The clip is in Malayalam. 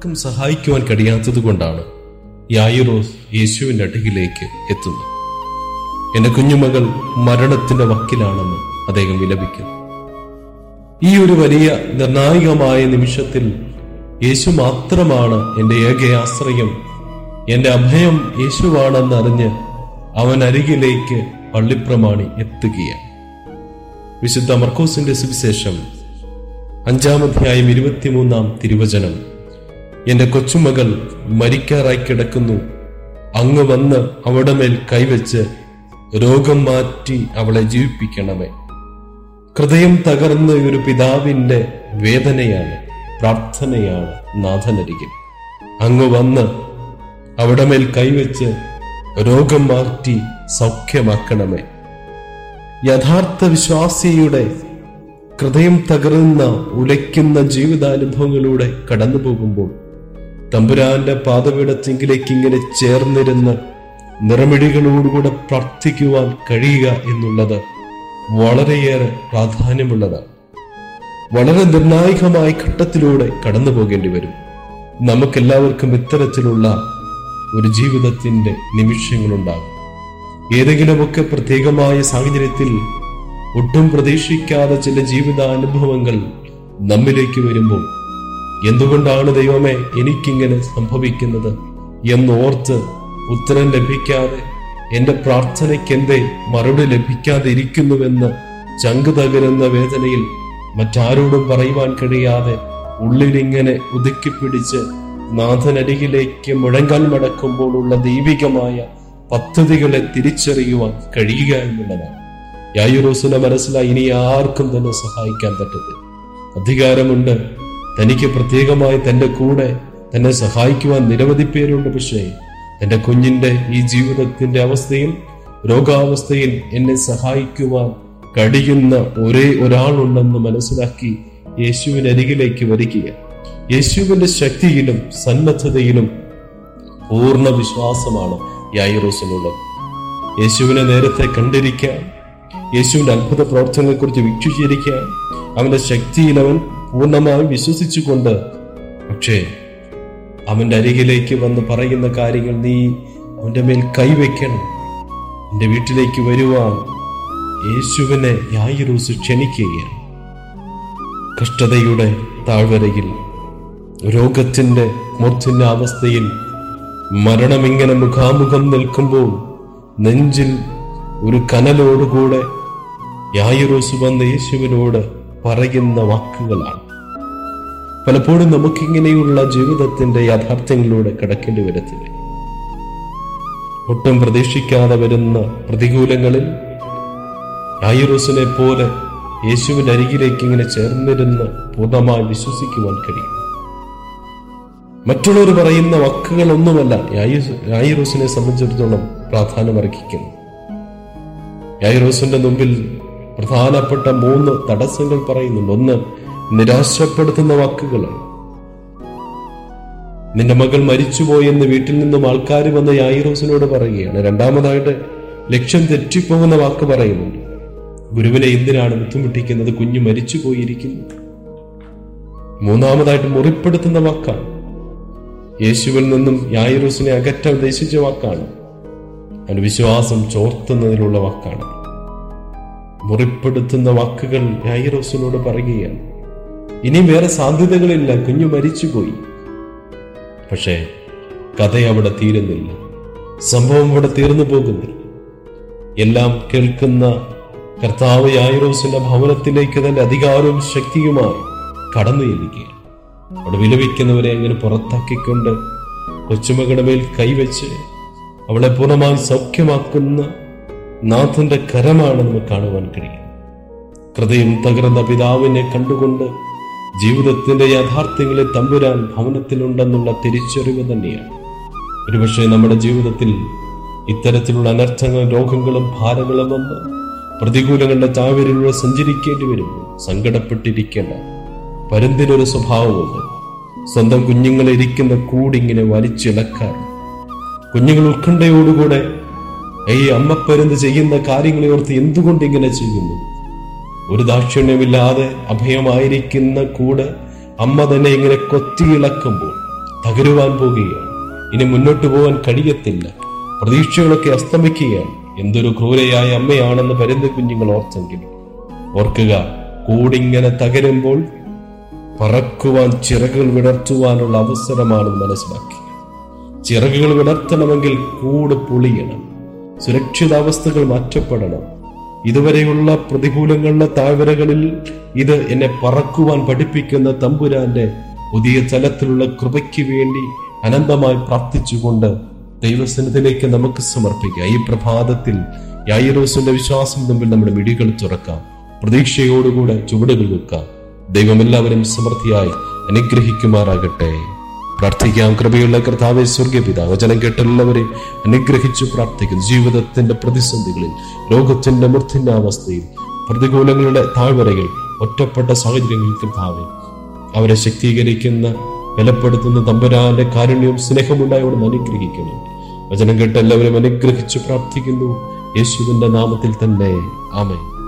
ആർക്കും സഹായിക്കുവാൻ കഴിയാത്തത് കൊണ്ടാണ് യായിറോസ് യേശുവിന്റെ അടുകിലേക്ക് എത്തുന്നത് എന്റെ കുഞ്ഞുമകൾ മരണത്തിന്റെ വക്കിലാണെന്ന് അദ്ദേഹം വിലപിക്കുന്നു ഈ ഒരു വലിയ നിർണായകമായ നിമിഷത്തിൽ യേശു മാത്രമാണ് എന്റെ ഏക ആശ്രയം എന്റെ അഭയം യേശുവാണെന്ന് അറിഞ്ഞ് അവൻ അരികിലേക്ക് പള്ളിപ്രമാണി എത്തുകയാണ് വിശുദ്ധ മർക്കോസിന്റെ സുവിശേഷം അഞ്ചാമധ്യായം ഇരുപത്തിമൂന്നാം തിരുവചനം എന്റെ കൊച്ചുമകൾ മരിക്കാറായി കിടക്കുന്നു അങ്ങ് വന്ന് അവിടെ മേൽ കൈവച്ച് രോഗം മാറ്റി അവളെ ജീവിപ്പിക്കണമേ ഹൃദയം തകർന്ന ഒരു പിതാവിന്റെ വേദനയാണ് പ്രാർത്ഥനയാണ് നാഥനരികിൽ അങ്ങ് വന്ന് അവിടെ മേൽ കൈവച്ച് രോഗം മാറ്റി സൗഖ്യമാക്കണമേ യഥാർത്ഥ വിശ്വാസിയുടെ ഹൃദയം തകർന്ന ഉലയ്ക്കുന്ന ജീവിതാനുഭവങ്ങളിലൂടെ കടന്നു പോകുമ്പോൾ തമ്പുരാന്റെ പാതപീഠത്തിങ്കിലേക്ക് ഇങ്ങനെ ചേർന്നിരുന്ന് നിറമിടികളോടുകൂടെ പ്രാർത്ഥിക്കുവാൻ കഴിയുക എന്നുള്ളത് വളരെയേറെ പ്രാധാന്യമുള്ളതാണ് വളരെ നിർണായകമായ ഘട്ടത്തിലൂടെ കടന്നു പോകേണ്ടി വരും നമുക്കെല്ലാവർക്കും ഇത്തരത്തിലുള്ള ഒരു ജീവിതത്തിന്റെ നിമിഷങ്ങളുണ്ടാകും ഏതെങ്കിലുമൊക്കെ പ്രത്യേകമായ സാഹചര്യത്തിൽ ഒട്ടും പ്രതീക്ഷിക്കാതെ ചില ജീവിതാനുഭവങ്ങൾ നമ്മിലേക്ക് വരുമ്പോൾ എന്തുകൊണ്ടാണ് ദൈവമേ എനിക്കിങ്ങനെ സംഭവിക്കുന്നത് എന്നോർത്ത് ഉത്തരം ലഭിക്കാതെ എന്റെ പ്രാർത്ഥനയ്ക്ക് എന്തേ മറുപടി ലഭിക്കാതെ ഇരിക്കുന്നുവെന്ന് ചങ്ക് തകരുന്ന വേദനയിൽ മറ്റാരോടും പറയുവാൻ കഴിയാതെ ഉള്ളിലിങ്ങനെ ഒതുക്കിപ്പിടിച്ച് നാഥനരികിലേക്ക് മുഴങ്കാൽ മടക്കുമ്പോഴുള്ള ദൈവികമായ പദ്ധതികളെ തിരിച്ചറിയുവാൻ കഴിയുക എന്നുള്ളതാണ് യായുറോസിനെ മനസ്സിലായി ഇനി ആർക്കും തന്നെ സഹായിക്കാൻ പറ്റത്തില്ല അധികാരമുണ്ട് തനിക്ക് പ്രത്യേകമായി തന്റെ കൂടെ തന്നെ സഹായിക്കുവാൻ നിരവധി പേരുണ്ട് പക്ഷേ തന്റെ കുഞ്ഞിന്റെ ഈ ജീവിതത്തിന്റെ അവസ്ഥയിൽ രോഗാവസ്ഥയിൽ എന്നെ സഹായിക്കുവാൻ കഴിയുന്ന ഒരേ ഒരാളുണ്ടെന്ന് മനസ്സിലാക്കി യേശുവിനരികിലേക്ക് വരിക യേശുവിന്റെ ശക്തിയിലും സന്നദ്ധതയിലും പൂർണ്ണ വിശ്വാസമാണ് യായിറോസിനുള്ളത് യേശുവിനെ നേരത്തെ കണ്ടിരിക്കാൻ യേശുവിന്റെ അത്ഭുത പ്രവർത്തനങ്ങളെ കുറിച്ച് വീക്ഷിച്ചിരിക്കാൻ അവന്റെ ശക്തിയിൽ അവൻ പൂർണ്ണമായും വിശ്വസിച്ചുകൊണ്ട് പക്ഷേ അവന്റെ അരികിലേക്ക് വന്ന് പറയുന്ന കാര്യങ്ങൾ നീ അവന്റെ മേൽ കൈവയ്ക്കണം എന്റെ വീട്ടിലേക്ക് വരുവാൻ യേശുവിനെ യായിറൂസ് ക്ഷണിക്കുകയാണ് കഷ്ടതയുടെ താഴ്വരയിൽ രോഗത്തിന്റെ മൂർത്തിന്റെ അവസ്ഥയിൽ മരണം ഇങ്ങനെ മുഖാമുഖം നിൽക്കുമ്പോൾ നെഞ്ചിൽ ഒരു കനലോടുകൂടെ യായിറോസ് വന്ന യേശുവിനോട് പറയുന്ന വാക്കുകളാണ് പലപ്പോഴും നമുക്കിങ്ങനെയുള്ള ജീവിതത്തിന്റെ യാഥാർത്ഥ്യങ്ങളിലൂടെ കടക്കേണ്ടി വരത്തില്ല ഒട്ടും പ്രതീക്ഷിക്കാതെ വരുന്ന പ്രതികൂലങ്ങളിൽ യായിറോസിനെ പോലെ യേശുവിന്റെ അരികിലേക്ക് ഇങ്ങനെ ചേർന്നിരുന്ന് പൂർണ്ണമായി വിശ്വസിക്കുവാൻ കഴിയും മറ്റുള്ളവർ പറയുന്ന വാക്കുകളൊന്നുമല്ല യായിറോസിനെ സംബന്ധിച്ചിടത്തോളം പ്രാധാന്യം അർഹിക്കുന്നു യായിറോസിന്റെ മുമ്പിൽ പ്രധാനപ്പെട്ട മൂന്ന് തടസ്സങ്ങൾ പറയുന്നുണ്ട് ഒന്ന് നിരാശപ്പെടുത്തുന്ന വാക്കുകളാണ് നിന്റെ മകൾ മരിച്ചുപോയെന്ന് വീട്ടിൽ നിന്നും ആൾക്കാർ വന്ന് യായിറോസിനോട് പറയുകയാണ് രണ്ടാമതായിട്ട് ലക്ഷ്യം തെറ്റിപ്പോകുന്ന വാക്ക് പറയുന്നുണ്ട് ഗുരുവിനെ എന്തിനാണ് ബുദ്ധിമുട്ടിക്കുന്നത് കുഞ്ഞു മരിച്ചു പോയിരിക്കുന്നു മൂന്നാമതായിട്ട് മുറിപ്പെടുത്തുന്ന വാക്കാണ് യേശുവിൽ നിന്നും യായിറോസിനെ അകറ്റാൻ ഉദ്ദേശിച്ച വാക്കാണ് അവന്റെ വിശ്വാസം ചോർത്തുന്നതിലുള്ള വാക്കാണ് മുറിപ്പെടുത്തുന്ന വാക്കുകൾ യായിറോസിനോട് പറയുകയാണ് ഇനി വേറെ സാധ്യതകളില്ല കുഞ്ഞു മരിച്ചുപോയി പക്ഷേ കഥ അവിടെ തീരുന്നില്ല സംഭവം അവിടെ തീർന്നു പോകുന്നില്ല എല്ലാം കേൾക്കുന്ന കർത്താവ് യായിറോസിന്റെ ഭവനത്തിലേക്ക് തന്റെ അധികാരവും ശക്തിയുമായി കടന്നു ചെല്ലുകയാണ് അവിടെ വിലപിക്കുന്നവരെ അങ്ങനെ പുറത്താക്കിക്കൊണ്ട് കൊച്ചുമകളുടെ മേൽ കൈവച്ച് അവളെ പൂർണ്ണമായി സൗഖ്യമാക്കുന്ന നാഥന്റെ കരമാണ് നമുക്ക് കാണുവാൻ കഴിയും ഹൃദയം തകർന്ന പിതാവിനെ കണ്ടുകൊണ്ട് ജീവിതത്തിന്റെ യാഥാർത്ഥ്യങ്ങളെ തമ്പുരാൻ ഭവനത്തിലുണ്ടെന്നുള്ള തിരിച്ചറിവ് തന്നെയാണ് ഒരുപക്ഷെ നമ്മുടെ ജീവിതത്തിൽ ഇത്തരത്തിലുള്ള അനർത്ഥങ്ങളും രോഗങ്ങളും ഭാരങ്ങളും വന്ന് പ്രതികൂലങ്ങളുടെ താഴ്വരയിലൂടെ സഞ്ചരിക്കേണ്ടി വരുമ്പോൾ സങ്കടപ്പെട്ടിരിക്കേണ്ട പരുന്തിനൊരു സ്വഭാവമുണ്ട് സ്വന്തം കുഞ്ഞുങ്ങളെ ഇരിക്കുന്ന കൂടിങ്ങനെ വലിച്ചിളക്കാൻ കുഞ്ഞുങ്ങൾ ഉത്കണ്ഠയോടുകൂടെ ഈ അമ്മപ്പരുന്ത് ചെയ്യുന്ന കാര്യങ്ങളെ ഓർത്ത് എന്തുകൊണ്ട് ഇങ്ങനെ ചെയ്യുന്നു ഒരു ദാക്ഷിണ്യമില്ലാതെ അഭയമായിരിക്കുന്ന കൂടെ അമ്മ തന്നെ ഇങ്ങനെ കൊത്തിയിളക്കുമ്പോൾ തകരുവാൻ പോകുകയാണ് ഇനി മുന്നോട്ട് പോകാൻ കഴിയത്തില്ല പ്രതീക്ഷകളൊക്കെ അസ്തമിക്കുകയാണ് എന്തൊരു ക്രൂരയായ അമ്മയാണെന്ന് പരുന്ത് കുഞ്ഞുങ്ങൾ ഓർത്തെങ്കിലും ഓർക്കുക കൂടിങ്ങനെ തകരുമ്പോൾ പറക്കുവാൻ ചിറകുകൾ വിടർത്തുവാനുള്ള അവസരമാണെന്ന് മനസ്സിലാക്കി ചിറകുകൾ വിടർത്തണമെങ്കിൽ കൂട് പൊളിയണം സുരക്ഷിതാവസ്ഥകൾ മാറ്റപ്പെടണം ഇതുവരെയുള്ള പ്രതികൂലങ്ങളുടെ താഴ്വരകളിൽ ഇത് എന്നെ പറക്കുവാൻ പഠിപ്പിക്കുന്ന തമ്പുരാന്റെ പുതിയ തലത്തിലുള്ള കൃപയ്ക്ക് വേണ്ടി അനന്തമായി പ്രാർത്ഥിച്ചുകൊണ്ട് ദൈവസന്നിധിയിലേക്ക് നമുക്ക് സമർപ്പിക്കാം ഈ പ്രഭാതത്തിൽ യായിറോസിന്റെ വിശ്വാസം തമ്മിൽ നമ്മുടെ മിടികൾ തുറക്കാം പ്രതീക്ഷയോടുകൂടെ ചുവടുകൾ വെക്കാം ദൈവം എല്ലാവരും സമൃദ്ധിയായി അനുഗ്രഹിക്കുമാറാകട്ടെ പ്രാർത്ഥിക്കാം കൃപയുള്ള കർത്താവെ സ്വർഗപിത വചനം കേട്ടെല്ലാവരെയും അനുഗ്രഹിച്ചു പ്രാർത്ഥിക്കുന്നു ജീവിതത്തിന്റെ പ്രതിസന്ധികളിൽ ലോകത്തിന്റെ മൃത്തിന്റെ അവസ്ഥയിൽ പ്രതികൂലങ്ങളുടെ താഴ്വരകൾ ഒറ്റപ്പെട്ട സാഹചര്യങ്ങളിൽ കർത്താവെ അവരെ ശക്തീകരിക്കുന്ന ബലപ്പെടുത്തുന്ന തമ്പുരാന്റെ കാരുണ്യവും സ്നേഹമുണ്ടായോടും അനുഗ്രഹിക്കുന്നു വചനം കേട്ട് എല്ലാവരും അനുഗ്രഹിച്ചു പ്രാർത്ഥിക്കുന്നു യേശുവിന്റെ നാമത്തിൽ തന്നെ ആമേ